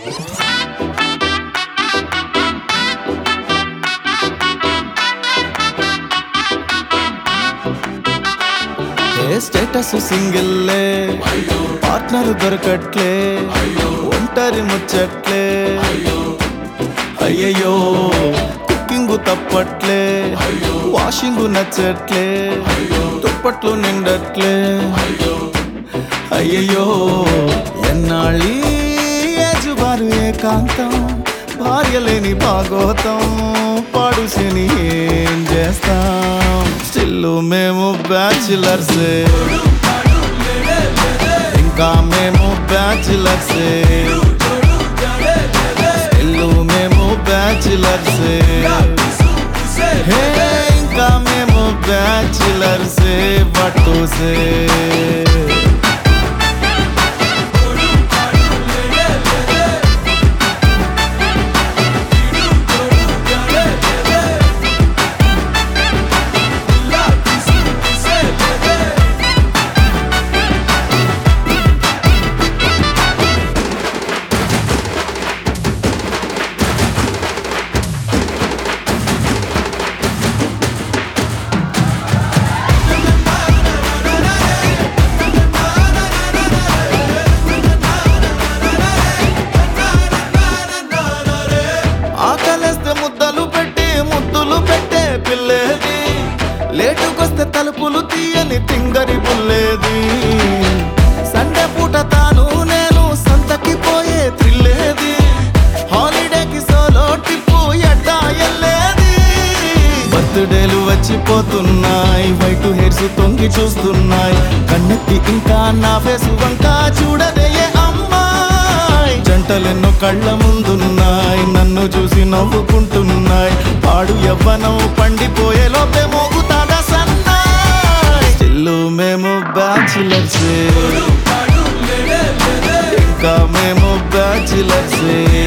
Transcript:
ఏ status సింగిల్లే partner దొరకట్లే ఒంటరి ముచ్చట్లే అయ్యయ్యో కుకింగ్ తప్పట్లే వాషింగ్ నచ్చట్లే దుప్పట్లు నిండట్లే అయ్యయ్యో ఎన్నాళ్ళీ ఏజుబారు ఏకాంతం భార్య లేని భాగోతం పాడుసిని ఏం చేస్తాం స్టిల్ మేము బ్యాచులర్సే ఇంకా మేము బ్యాచులర్సే స్టిల్ మేము బ్యాచులర్సే హే ఇంకా మేము బ్యాచులర్సే బట్టుసే ఆకలేస్తే ముద్దలు పెట్టి ముద్దులు పెట్టే పిల్లేది లేటుకొస్తే తలుపులు తీయని తింగరి పుల్లేది సండే పూట తాను నేను సంతకి పోయే త్రిల్లేది హాలిడేకి సోలో టిప్పు ఎట్టా ఎల్లేది బర్త్డేలు వచ్చిపోతున్నాయి వైట్ హెయిర్స్ తొంగి చూస్తున్నాయి కన్నెత్తి ఇంకా నా ఫేస్ వంక చూడదే ఏ అమ్మాయి జంటలెన్నో కళ్ళ ముందున్నాయి నన్ను చూసి నవ్వుకుంటున్నాయి పాడు యవ్వనం పండిపోయే లోపే మోగుతాడా సన్నాయి స్టిల్ మేము బ్యాచులర్సే ఇంకా మేము బ్యాచులర్సే